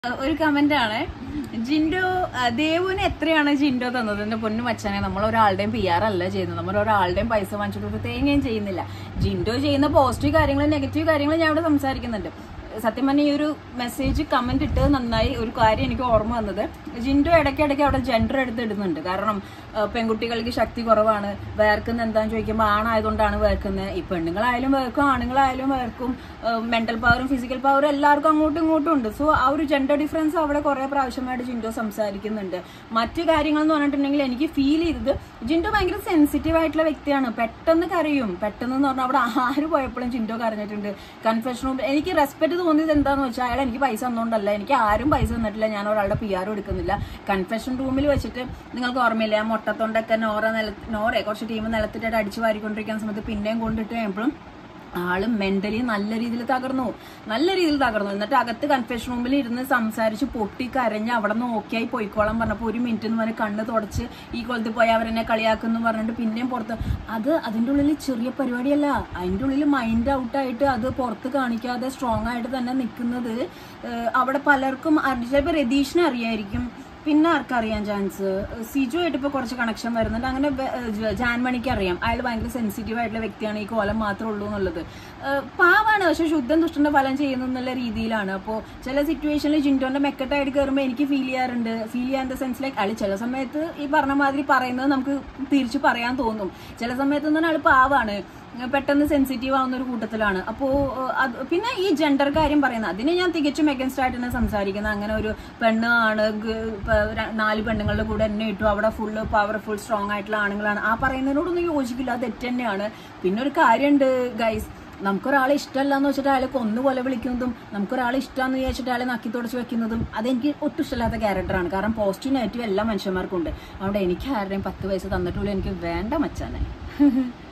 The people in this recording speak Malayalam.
ഒരു കമന്റ് ആണ് ജിൻഡോ ആ, ദേവുവിന് എത്രയാണ് ജിൻഡോ തന്നത് എന്റെ പൊന്നു മച്ചാനെ നമ്മൾ ഒരാളുടെയും പി ആർ അല്ല ചെയ്യുന്നത് നമ്മൾ ഒരാളുടെയും പൈസ വാങ്ങിച്ചിട്ട് ഒരു തേങ്ങയും ചെയ്യുന്നില്ല ജിൻഡോ ചെയ്യുന്ന പോസിറ്റീവ് കാര്യങ്ങളും നെഗറ്റീവ് കാര്യങ്ങളും ഞാൻ ഇവിടെ സംസാരിക്കുന്നുണ്ട് സത്യം പറഞ്ഞ ഈ ഒരു മെസ്സേജ് കമന്റ് ഇട്ടത് നന്നായി ഒരു കാര്യം എനിക്ക് ഓർമ്മ വന്നത് ജിൻഡോ ഇടയ്ക്കിടയ്ക്ക് അവിടെ ജെൻഡർ എടുത്ത് ഇടുന്നുണ്ട് കാരണം ആ, പെൺകുട്ടികൾക്ക് ശക്തി കുറവാണ് വേർക്കുന്ന എന്താന്ന് ചോദിക്കുമ്പോൾ ആണായതുകൊണ്ടാണ് വേർക്കുന്നത് ഈ പെണ്ണുങ്ങളായാലും വേർക്കും ആണുങ്ങളായാലും വേർക്കും മെന്റൽ പവറും ഫിസിക്കൽ പവറും എല്ലാവർക്കും അങ്ങോട്ടും ഇങ്ങോട്ടും ഉണ്ട് സോ ആ ഒരു ജെൻഡർ ഡിഫറൻസ് അവിടെ കുറെ പ്രാവശ്യമായിട്ട് ജിൻഡോ സംസാരിക്കുന്നുണ്ട് മറ്റു കാര്യങ്ങൾ എന്ന് പറഞ്ഞിട്ടുണ്ടെങ്കിൽ എനിക്ക് ഫീൽ ചെയ്തത് ജിൻഡോ ഭയങ്കര സെൻസിറ്റീവ് ആയിട്ടുള്ള വ്യക്തിയാണ് പെട്ടെന്ന് കരയും പെട്ടെന്ന് എന്ന് പറഞ്ഞാൽ അവിടെ ആര് പോയപ്പോഴും ജിൻഡോ കരഞ്ഞിട്ടുണ്ട് കൺഫെഷൻ റൂം എനിക്ക് റെസ്പെക്ട് തോന്നിയത് എന്താന്ന് വെച്ചാൽ അയാൾ എനിക്ക് പൈസ തന്നോണ്ടല്ല എനിക്ക് ആരും പൈസ തന്നിട്ടില്ല ഞാൻ ഒരാളുടെ പി ആർ എടുക്കുന്നില്ല കൺഫെഷൻ റൂമിൽ വെച്ചിട്ട് നിങ്ങൾക്ക് ഓർമ്മയില്ല ആ മുട്ടത്തൊണ്ടൊക്കെ നോറ നില നോറെ കുറച്ച് ടീം നിലത്തിട്ട് അടിച്ചു വാരിക്കൊണ്ടിരിക്കുന്ന സമയത്ത് പിന്നെയും കൊണ്ടിട്ട് കഴിയുമ്പോഴും ആള് മെന്റലി നല്ല രീതിയിൽ തകർന്നു നല്ല രീതിയിൽ തകർന്നു എന്നിട്ട് അകത്ത് കൺഫെഷൻ റൂമിൽ ഇരുന്ന് സംസാരിച്ച് പൊട്ടി കരഞ്ഞ് അവിടെ നിന്ന് ഓക്കെ ആയി പോയിക്കോളാൻ പറഞ്ഞപ്പോൾ ഒരു മിനിറ്റ് എന്ന് പറഞ്ഞ് കണ്ണ് തുടച്ച് ഈ കൊലത്തിൽ പോയി അവരെന്നെ കളിയാക്കുന്നു പറഞ്ഞിട്ട് പിന്നെയും പുറത്ത് അത് അതിൻ്റെ ഉള്ളിൽ ചെറിയ പരിപാടിയല്ല അതിൻ്റെ ഉള്ളിൽ മൈൻഡ് ഔട്ടായിട്ട് അത് പുറത്ത് കാണിക്കാതെ സ്ട്രോങ് ആയിട്ട് തന്നെ നിൽക്കുന്നത് ഏഹ് അവിടെ പലർക്കും അറി- ചിലപ്പോൾ രതീഷിനെ അറിയായിരിക്കും പിന്നെ ആർക്കറിയാൻ ചാൻസ് സിജു ആയിട്ട് ഇപ്പോൾ കുറച്ച് കണക്ഷൻ വരുന്നുണ്ട് അങ്ങനെ വെ- ജ- ജാൻമണിക്ക് അറിയാം അയാൾ ഭയങ്കര സെൻസിറ്റീവ് ആയിട്ടുള്ള വ്യക്തിയാണ് ഈ കോലം മാത്രമേ ഉള്ളൂ എന്നുള്ളത് ഏഹ് പാവാണ് പക്ഷെ ശുദ്ധം ദുഷ്ടന്റെ ഫലം ചെയ്യുന്നു എന്നുള്ള രീതിയിലാണ് അപ്പോൾ ചില സിറ്റുവേഷനിൽ ജിൻഡോന്റെ മെക്കറ്റായിട്ട് കയറുമ്പോൾ എനിക്ക് ഫീൽ ചെയ്യാറുണ്ട് ഫീൽ ചെയ്യാൻ ദ സെൻസ് ലൈക്ക് അയാൾ ചില സമയത്ത് ഈ പറഞ്ഞ മാതിരി പറയുന്നത് നമുക്ക് തിരിച്ചു പറയാൻ തോന്നും ചില സമയത്ത് എന്ന് പറഞ്ഞാൽ ആൾ പാവാണ് പെട്ടെന്ന് സെൻസിറ്റീവ് ആവുന്ന ഒരു കൂട്ടത്തിലാണ് അപ്പോൾ അത് പിന്നെ ഈ ജെൻഡർ കാര്യം പറയുന്നത് അതിന് ഞാൻ തികച്ചും എഗൻസ്റ്റ് ആയിട്ട് തന്നെ സംസാരിക്കുന്നത് അങ്ങനെ ഒരു പെണ്ണ് ആണ് ഗ- ഇപ്പൊ ര- നാല് പെണ്ണുങ്ങളുടെ കൂടെ എന്നെ ഇട്ടു അവിടെ ഫുള്ള് പവർഫുൾ സ്ട്രോങ് ആയിട്ടുള്ള ആണുങ്ങളാണ് ആ പറയുന്നതിനോടൊന്നും യോജിക്കില്ല അത് തെറ്റ് തന്നെയാണ് പിന്നെ ഒരു കാര്യമുണ്ട് ഗൈസ് നമുക്കൊരാളെ ഇഷ്ടമല്ല എന്ന് വെച്ചിട്ട് അയാളെ കൊന്നുപോലെ വിളിക്കുന്നതും നമുക്കൊരാളെ ഇഷ്ടമാന്ന് വിചാരിച്ചിട്ട് അയാളെ നക്കി തുടച്ച് വെക്കുന്നതും അതെനിക്ക് ഒട്ടും ഇഷ്ടമില്ലാത്ത ക്യാരക്ടറാണ് കാരണം പോസിറ്റീവ് നെഗറ്റീവ് എല്ലാ മനുഷ്യന്മാർക്കും ഉണ്ട് അതുകൊണ്ട് എനിക്ക് ആരുടെയും പത്ത് പൈസ തന്നിട്ടുള്ള എനിക്ക് വേണ്ട മച്ചാനെ